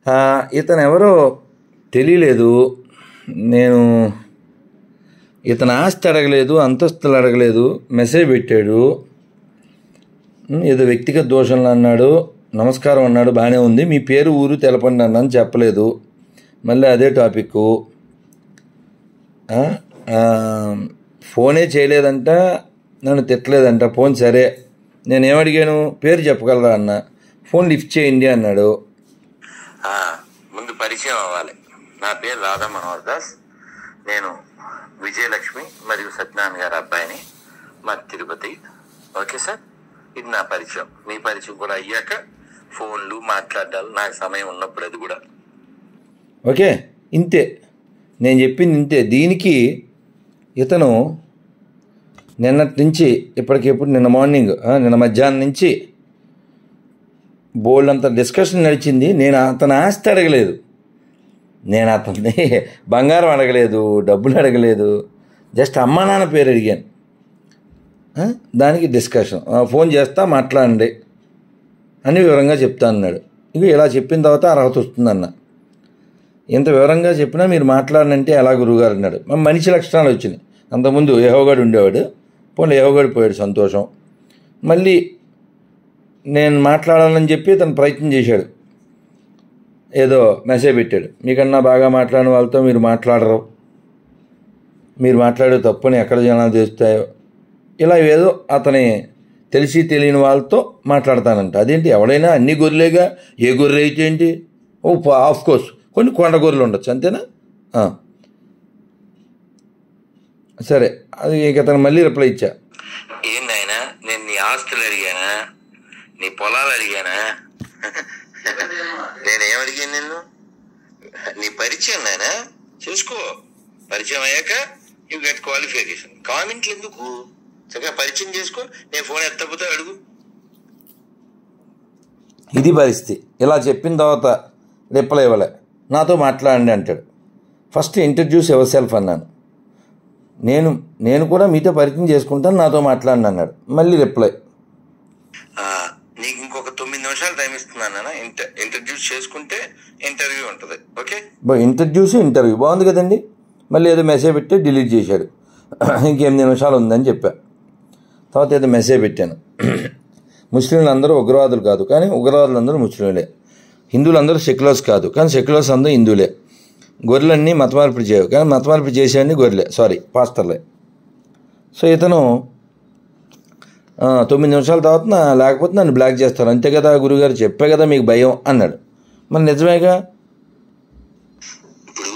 ఆ, ఇతను ఎవరో తెలియలేదు నేను ఇతను ఆస్తి అడగలేదు అంతస్తులు అడగలేదు మెసేజ్ పెట్టాడు ఉమ్, ఏదో వ్యక్తిగత దోషంలో అన్నాడు నమస్కారం అన్నాడు బాగానే ఉంది మీ పేరు ఊరు తెలపండి అన్నాను చెప్పలేదు మళ్ళీ అదే టాపిక్ ఫోనే చేయలేదంట నన్ను తిట్టలేదంట ఫోన్ సరే నేను ఏమడిగాను పేరు చెప్పగలరా అన్న ఫోన్ లిఫ్ట్ చేయండి అన్నాడు ఆ, ముందు పరిచయం అవ్వాలి నా పేరు రాధా మనోహర్ దాస్ నేను విజయలక్ష్మి మరియు సత్యనారాయణ గారి అబ్బాయిని మా తిరుపతి ఓకే సార్ ఇది నా పరిచయం మీ పరిచయం కూడా అయ్యాక ఫోన్లు మాట్లాడాలి నాకు సమయం ఉన్నప్పుడు అది కూడా ఓకే ఇంతే నేను చెప్పింది ఇంతే దీనికి ఇతను నిన్నటి నుంచి ఇప్పటికిప్పుడు నిన్న మార్నింగ్ ఆ, నిన్న మధ్యాహ్నం నుంచి బోల్డ్ అంత డిస్కషన్ నడిచింది నేను అతను ఆస్తి అడగలేదు నేను అతన్ని బంగారం అడగలేదు డబ్బులు అడగలేదు జస్ట్ అమ్మా నాన్న పేరు అడిగాను ఆ, దానికి డిస్కషన్ ఆ, ఫోన్ చేస్తా మాట్లాడండి అని వివరంగా చెప్తా అన్నాడు ఇక ఇలా చెప్పిన తర్వాత అర్హత వస్తుందన్న ఇంత వివరంగా చెప్పినా మీరు మాట్లాడనంటే ఎలా గురువుగారు అన్నాడు మా మనిషి లక్షణాలు వచ్చినాయి అంతకుముందు యహోగాడు ఉండేవాడు పోనీ యహోగాడు పోయాడు సంతోషం మళ్ళీ నేను మాట్లాడాలని చెప్పి తను ప్రయత్నం చేశాడు ఏదో మెసేజ్ పెట్టాడు మీకన్నా బాగా మాట్లాడిన వాళ్ళతో మీరు మాట్లాడరు మీరు మాట్లాడే తప్పుని ఎక్కడ జనాలు చేస్తాయో ఇలా ఏదో అతని తెలిసి తెలియని వాళ్ళతో మాట్లాడతానంట అదేంటి ఎవడైనా అన్ని గొర్రెలేగా ఏ గొర్రె అయితే ఏంటి ఓ ఆఫ్ కోర్స్ కొన్ని కొండ గొర్రెలు ఉండొచ్చు అంతేనా ఆ. సరే అది ఇక అతను మళ్ళీ రిప్లై ఇచ్చా ఏందైనా నేను నీ ఆస్తులు అడిగానా నీ పొలాలు అడిగానా నేను ఏమడిగాను నిన్ను నీ పరిచయం నాయనా చూసుకో పరిచయం అయ్యాక యూ గెట్ క్వాలిఫికేషన్ కామెంట్లు ఎందుకు చక్కగా పరిచయం చేసుకో నేను ఫోన్ ఎత్తకపోతే అడుగు ఇది పరిస్థితి ఇలా చెప్పిన తర్వాత రిప్లై ఇవ్వలే నాతో మాట్లాడండి అంటాడు ఫస్ట్ ఇంట్రడ్యూస్ ఎవర్ సెల్ఫ్ అన్నాను నేను నేను కూడా మీతో పరిచయం చేసుకుంటాను నాతో మాట్లాడండి అన్నాడు మళ్ళీ రిప్లై ఆ, నీకు ఇంకొక తొమ్మిది నిమిషాలు టైం ఇస్తున్నాను నాన్న ఇంటర్ ఇంట్రడ్యూస్ చేసుకుంటే ఇంటర్వ్యూ ఉంటుంది ఓకే బా ఇంట్రడ్యూస్ ఇంటర్వ్యూ బాగుంది కదండి మళ్ళీ ఏదో మెసేజ్ పెట్టి డిలీట్ చేశాడు ఇంకెనిమిది నిమిషాలు ఉందని చెప్పా తర్వాత ఏదో మెసేజ్ పెట్టాను ముస్లింలు అందరూ ఉగ్రవాదులు కాదు కానీ ఉగ్రవాదులు అందరూ ముస్లింలే హిందువులు అందరూ సెక్యులర్స్ కాదు కానీ సెక్యులర్స్ అందరూ హిందువులే గొర్రెలన్నీ మతమార్పిడి చేయవు కానీ మతమార్పిడి చేసేవన్నీ గొర్రెలే సారీ పాస్తర్లే సో ఇతను ఆ, తొమ్మిది నిమిషాల తర్వాత నా లేకపోతే నన్ను బ్లాక్ చేస్తారు అంతే కదా గురుగారు చెప్పే కదా మీకు భయం అన్నాడు మరి నిజమేగా ఇప్పుడు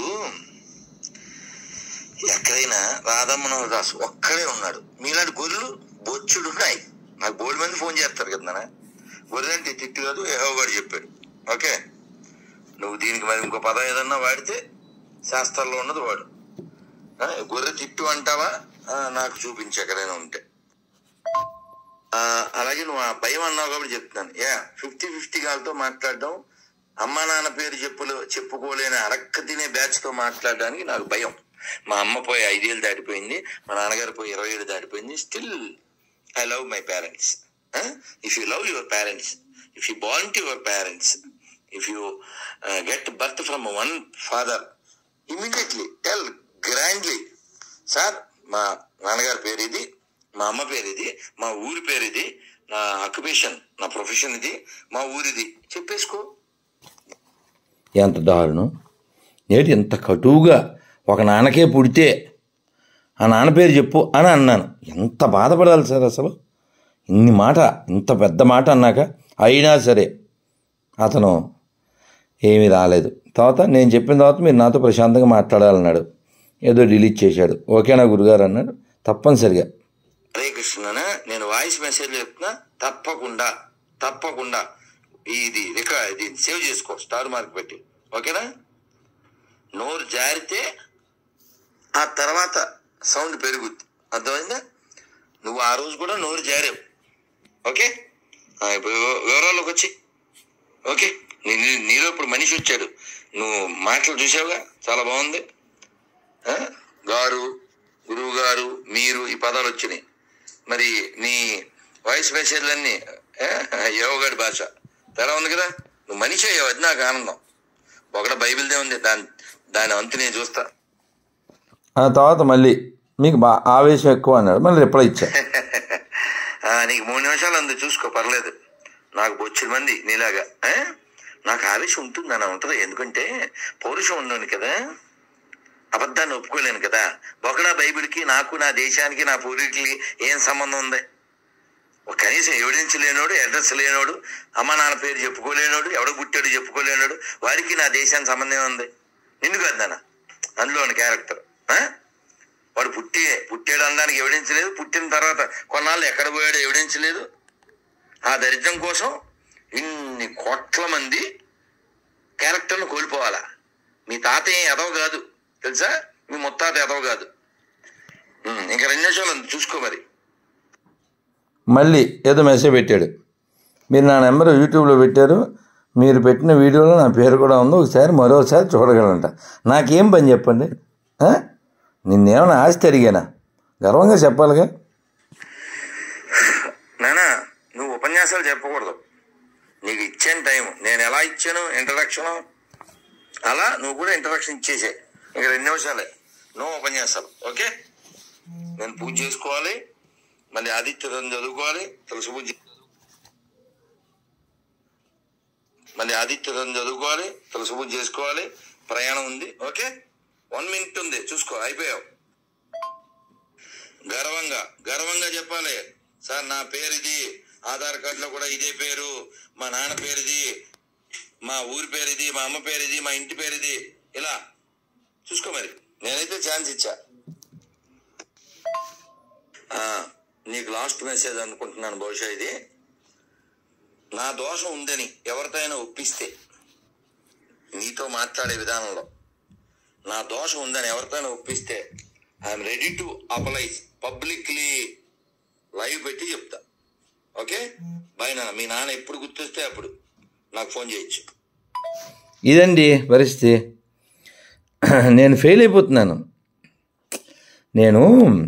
ఎక్కడైనా రాధామనోహర్ దాస్ ఒక్కడే ఉన్నాడు మీలాంటి గొర్రెలు బొచ్చుడు ఉన్నాయి నాకు బోల్డ్ మంది ఫోన్ చేస్తారు కదా నాన్న గొర్రె అంటే తిట్టు కాదు ఏహో గారు చెప్పాడు ఓకే నువ్వు దీనికి మరి ఇంకో పదం ఏదన్నా వాడితే శాస్త్రాల్లో ఉన్నది వాడు ఆ, గొర్రె తిట్టు అంటావా ఆ, నాకు చూపించు ఎక్కడైనా ఉంటే ఆ, అలాగే నువ్వు ఆ భయం అన్నావు కాబట్టి చెప్తున్నాను యా ఫిఫ్టీ ఫిఫ్టీ గాలతో మాట్లాడడం అమ్మా నాన్న పేరు చెప్పులు చెప్పుకోలేని అరక్క తినే బ్యాచ్ తో మాట్లాడడానికి నాకు భయం మా అమ్మ పోయి ఐదేళ్ళు దాటిపోయింది మా నాన్నగారు పోయి ఇరవై ఏళ్ళు దాటిపోయింది still I love my parents if you love your parents if you born to your parents if you get birth from one father immediately tell grandly sir మా నాన్నగారి పేరు ఇది మా అమ్మ పేరు ఇది మా ఊరి పేరు ఇది నా ఆక్యుపేషన్ నా ప్రొఫెషన్ ఇది మా ఊరిది చెప్పేసుకో ఎంత దారుణం నేటి ఇంత కటువుగా ఒక నాన్నకే పుడితే ఆ నాన్న పేరు చెప్పు అని అన్నాను ఎంత బాధపడాలి సార్ అసలు ఇన్ని మాట ఇంత పెద్ద మాట అన్నాక అయినా సరే అతను ఏమీ రాలేదు తర్వాత నేను చెప్పిన తర్వాత మీరు నాతో ప్రశాంతంగా మాట్లాడాలన్నాడు ఏదో డిలీట్ చేశాడు ఓకేనా గురుగారు అన్నాడు తప్పనిసరిగా హరే కృష్ణ నేను వాయిస్ మెసేజ్ చెప్తున్నా తప్పకుండా తప్పకుండా ఇది రికార్డ్ ఇది సేవ్ చేసుకో స్టార్ మార్క్ పెట్టి ఓకేనా నోరు జారితే ఆ తర్వాత సౌండ్ పెరుగుద్ది అర్థమైందా నువ్వు ఆ రోజు కూడా నోరు జారావు ఓకే ఆ, ఇప్పుడు వివ- వివరాల్లోకి వచ్చి ఓకే నీ- నీ- నీలో ఇప్పుడు మనిషి వచ్చాడు నువ్వు మాటలు చూసావుగా చాలా బాగుంది ఆ? గారు గురువు గారు మీరు ఈ పదాలు వచ్చినాయి మరి నీ వాయిస్ మెసేజ్లన్నీ యోగాడి భాష తెర ఉంది కదా నువ్వు మనిషి అయ్యావు అది నాకు ఆనందం ఒకడ బైబిల్దే ఉంది దాని దాని అంతు నేను చూస్తా ఆ తర్వాత మళ్ళీ మీకు బా ఆవేశం ఎక్కువ అన్నాడు మళ్ళీ రిప్లై ఇచ్చా ఆ, నీకు మూడు నిమిషాలు అందు చూసుకో పర్లేదు నాకు బొచ్చుడు మంది నీలాగా ఆ? నాకు ఆవేశం ఉంటుంది అని ఉంటుంది ఎందుకంటే పౌరుషం ఉన్నాను కదా అబద్ధాన్ని ఒప్పుకోలేను కదా ఒకడా బైబిల్కి నాకు నా దేశానికి నా పూర్వీకులకి ఏం సంబంధం ఉంది ఒక కనీసం ఎవిడెన్స్ లేనోడు అడ్రస్ లేనోడు అమ్మ నాన్న పేరు చెప్పుకోలేనోడు ఎవడ పుట్టాడు చెప్పుకోలేనోడు వారికి నా దేశానికి సంబంధం ఉంది నిన్ను కాదు నాన్న అందులో ఉన్న క్యారెక్టర్ ఆ? వాడు పుట్టి పుట్టాడు అనడానికి ఎవిడెన్స్ లేదు పుట్టిన తర్వాత కొన్నాళ్ళు ఎక్కడ పోయాడో ఎవిడెన్స్ లేదు ఆ దరిద్రం కోసం ఇన్ని కోట్ల మంది క్యారెక్టర్ను కోల్పోవాలా మీ తాత ఏం ఎదవ కాదు తెలుసా మీ ముత్తాత ఎదవ కాదు ఉమ్, ఇంకా రెండు నిమిషాలు ఉంది, చూసుకో మరి మళ్ళీ ఏదో మెసేజ్ పెట్టాడు మీరు నా నెంబర్ యూట్యూబ్లో పెట్టారు మీరు పెట్టిన వీడియోలో నా పేరు కూడా ఉంది ఒకసారి మరోసారి చూడగలంట నాకేం పని చెప్పండి ఆ? నిన్నేమైనా ఆస్తి అడిగానా గర్వంగా చెప్పాలిగా నానా నువ్వు ఉపన్యాసాలు చెప్పకూడదు నీకు ఇచ్చాను టైం నేను ఎలా ఇచ్చాను ఇంట్రడక్షన్ అలా నువ్వు కూడా ఇంట్రడక్షన్ ఇచ్చేసే ఇక రెండు నిమిషాలే నో ఉపన్యాసాలు ఓకే నేను పూజ చేసుకోవాలి మళ్ళీ ఆదిత్యతం చదువుకోవాలి తులసి పూజ మళ్ళీ ఆదిత్యతం చదువుకోవాలి తులసి పూజ చేసుకోవాలి ప్రయాణం ఉంది ఓకే వన్ మినిట్ ఉంది చూసుకో అయిపోయావు గర్వంగా గర్వంగా చెప్పాలి సార్ నా పేరు ఇది ఆధార్ కార్డులో కూడా ఇదే పేరు మా నాన్న పేరు ఇది మా ఊరి పేరు ఇది మా అమ్మ పేరు ఇది మా ఇంటి పేరు ఇది ఇలా చూసుకో మరి నేనైతే ఛాన్స్ ఇచ్చా ఆ, నీకు లాస్ట్ మెసేజ్ అనుకుంటున్నాను బహుశా ఇది నా దోషం ఉందని ఎవరితో అయినా ఒప్పిస్తే నీతో మాట్లాడే విధానంలో నా దోషం ఉందని ఎవరితోనైనా ఒప్పిస్తే I'm ready to apologise publicly live పెట్టి చెప్తా ఓకే బాయ్ నాన్న మీ నాన్న ఎప్పుడు గుర్తొస్తే అప్పుడు నాకు ఫోన్ చేయొచ్చు ఇదండి పరిస్థితి నేను ఫెయిల్ అయిపోతున్నాను నేను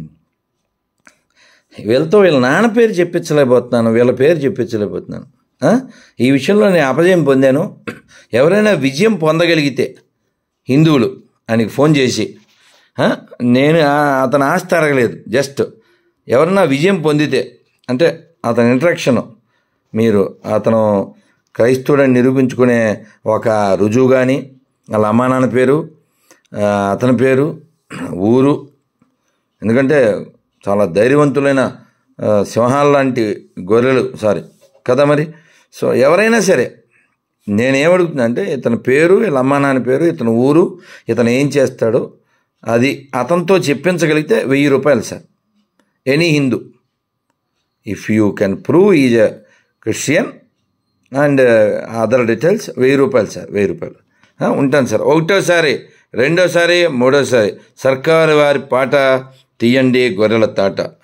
వీళ్ళతో వీళ్ళ నాన్న పేరు చెప్పించలేకపోతున్నాను వీళ్ళ పేరు చెప్పించలేకపోతున్నాను ఆ? ఈ విషయంలో నేను అపజయం పొందాను ఎవరైనా విజయం పొందగలిగితే హిందువులు ఆయనకి ఫోన్ చేసి ఆ? నేను ఆ- అతను ఆస్తి అడగలేదు జస్ట్ ఎవరన్నా విజయం పొందితే అంటే అతని ఇంట్రక్షన్ మీరు అతను క్రైస్తవుడని నిరూపించుకునే ఒక రుజువు కానీ వాళ్ళ అమ్మా నాన్న పేరు ఆ, అతని పేరు ఊరు ఎందుకంటే చాలా ధైర్యవంతులైన ఆ, సింహాల లాంటి గొర్రెలు సారీ కదా మరి సో ఎవరైనా సరే నేనేమడుగుతున్నా అంటే ఇతని పేరు వీళ్ళ అమ్మా నాన్న పేరు ఇతని ఊరు ఇతను ఏం చేస్తాడో అది అతనితో చెప్పించగలిగితే వెయ్యి రూపాయలు sir any Hindu if you can prove is a Christian and other details వెయ్యి రూపాయలు సార్ వెయ్యి రూపాయలు ఆ, ఉంటాను సార్ ఒకటోసారి రెండోసారి మూడోసారి సర్కారు వారి పాట తీయండి గొర్రెల తాట